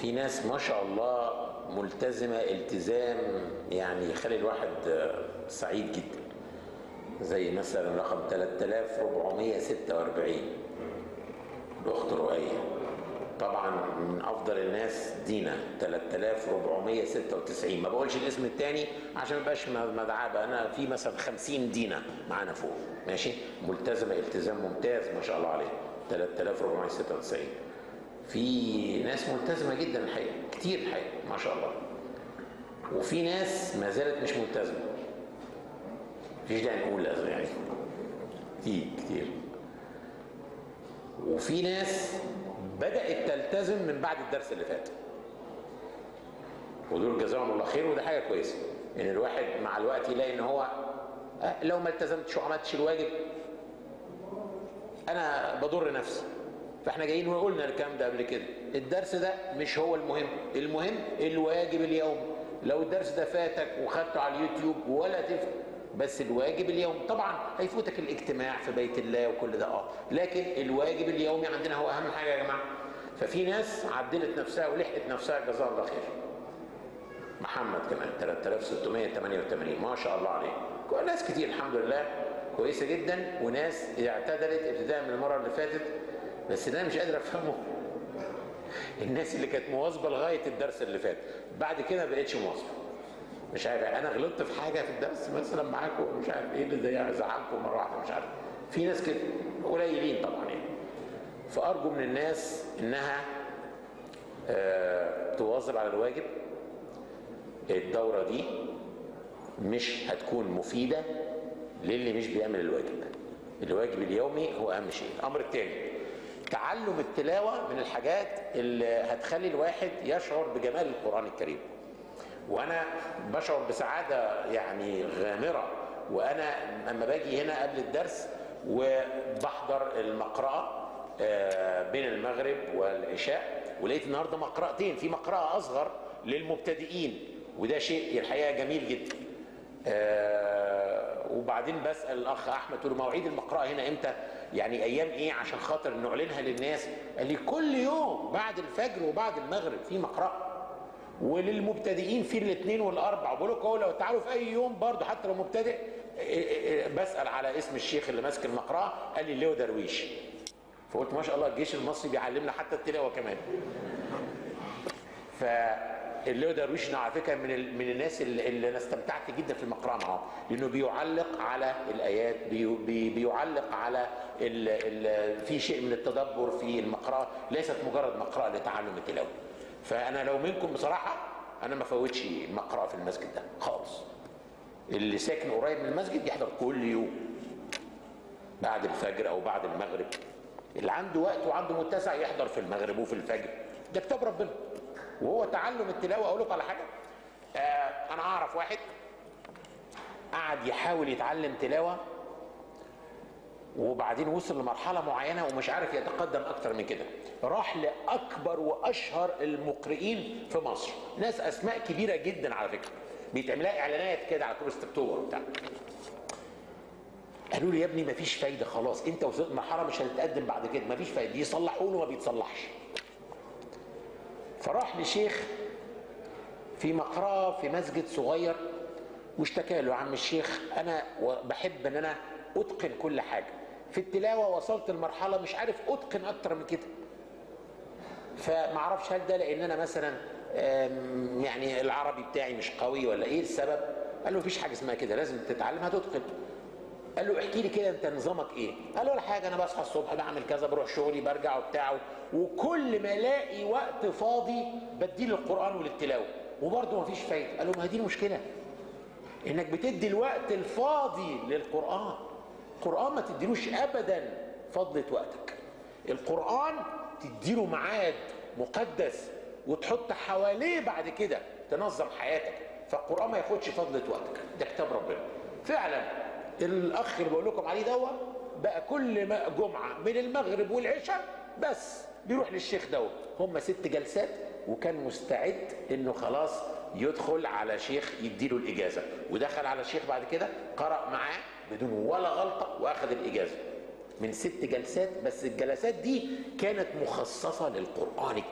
في ناس ما شاء الله ملتزمة التزام يعني يخلي الواحد سعيد جدا زي مثلا رقم 3446 الأخت رؤية طبعا من أفضل الناس دينا 3496 ما بقولش الاسم الثاني عشان ما يبقاش مدعاه بقى أنا في مثلا 50 دينا معانا فوق ماشي ملتزمة التزام ممتاز ما شاء الله عليه 3496 في ناس ملتزمة جدا الحقيقة كتير الحقيقة ما شاء الله وفي ناس ما زالت مش ملتزمة مفيش داعي نقول يعني كتير كتير وفي ناس بدأت تلتزم من بعد الدرس اللي فات ودول جزاهم الله خير وده حاجة كويسة ان الواحد مع الوقت يلاقي ان هو لو ما التزمتش وعملتش الواجب انا بضر نفسي فاحنا جايين وقلنا الكلام ده قبل كده الدرس ده مش هو المهم المهم الواجب اليومي لو الدرس ده فاتك وخدته على اليوتيوب ولا تفهم بس الواجب اليومي طبعا هيفوتك الاجتماع في بيت الله وكل ده اه لكن الواجب اليومي عندنا هو اهم حاجه يا جماعه ففي ناس عدلت نفسها ولحقت نفسها جزاها الله خير محمد كمان 3688 ما شاء الله عليه ناس كتير الحمد لله كويسه جدا وناس اعتدلت ابتداء من المره اللي فاتت بس ده مش قادر افهمه الناس اللي كانت مواظبه لغايه الدرس اللي فات بعد كده ما بقتش مواظبه مش عارف انا غلطت في حاجه في الدرس مثلا معاكم مش عارف ايه اللي زعلكم مره واحده مش عارف في ناس كده قليلين طبعا يعني فارجو من الناس انها آه تواظب على الواجب الدوره دي مش هتكون مفيده للي مش بيعمل الواجب الواجب اليومي هو اهم شيء الامر الثاني تعلم التلاوه من الحاجات اللي هتخلي الواحد يشعر بجمال القران الكريم وانا بشعر بسعاده يعني غامره وانا لما باجي هنا قبل الدرس وبحضر المقرأة بين المغرب والعشاء ولقيت النهارده مقرأتين في مقرأة اصغر للمبتدئين وده شيء الحقيقه جميل جدا وبعدين بسال الاخ احمد قلت له مواعيد المقرأة هنا امتى يعني ايام ايه عشان خاطر نعلنها للناس قال لي كل يوم بعد الفجر وبعد المغرب في مقرأة وللمبتدئين في الاثنين والاربع بقول لكم لو تعالوا في اي يوم برضه حتى لو مبتدئ بسال على اسم الشيخ اللي ماسك المقرأة قال لي ليو درويش فقلت ما شاء الله الجيش المصري بيعلمنا حتى التلاوه كمان فالليو درويش على فكره من من الناس اللي, اللي انا استمتعت جدا في المقرأة معاه لانه بيعلق على الايات بي بي بيعلق على ال ال في شيء من التدبر في المقرأة ليست مجرد مقرأة لتعلم التلاوه فانا لو منكم بصراحه انا ما فوتش المقرأة في المسجد ده خالص اللي ساكن قريب من المسجد يحضر كل يوم بعد الفجر او بعد المغرب اللي عنده وقت وعنده متسع يحضر في المغرب وفي الفجر ده كتاب ربنا وهو تعلم التلاوه اقول لكم على حاجه آه انا اعرف واحد قعد يحاول يتعلم تلاوه وبعدين وصل لمرحله معينه ومش عارف يتقدم اكتر من كده راح لاكبر واشهر المقرئين في مصر ناس اسماء كبيره جدا على فكره بيتعمل لها اعلانات كده على كورس اكتوبر وبتاع قالوا لي يا ابني مفيش فايده خلاص انت وصلت مرحله مش هتتقدم بعد كده مفيش فايده يصلحوا له ما بيتصلحش فراح لشيخ في مقرأة في مسجد صغير واشتكى له يا عم الشيخ انا بحب ان انا اتقن كل حاجه في التلاوه وصلت لمرحله مش عارف اتقن اكتر من كده فمعرفش هل ده لان انا مثلا يعني العربي بتاعي مش قوي ولا ايه السبب قال له مفيش حاجه اسمها كده لازم تتعلم هتتقن قال له احكي لي كده انت نظامك ايه قال له ولا حاجه انا بصحى الصبح بعمل كذا بروح شغلي برجع وبتاع وكل ما الاقي وقت فاضي بديه للقران وللتلاوه وبرضه مفيش فايده قال له ما هي دي المشكله انك بتدي الوقت الفاضي للقران القران ما تديلوش ابدا فضله وقتك القران تديله ميعاد مقدس وتحط حواليه بعد كده تنظم حياتك فالقران ما ياخدش فضله وقتك ده كتاب ربنا فعلا الاخ اللي بقول لكم عليه دوت بقى كل جمعه من المغرب والعشاء بس بيروح للشيخ دوت هم ست جلسات وكان مستعد انه خلاص يدخل على شيخ يديله الاجازه ودخل على شيخ بعد كده قرأ معاه بدون ولا غلطه واخذ الاجازه من ست جلسات بس الجلسات دي كانت مخصصه للقران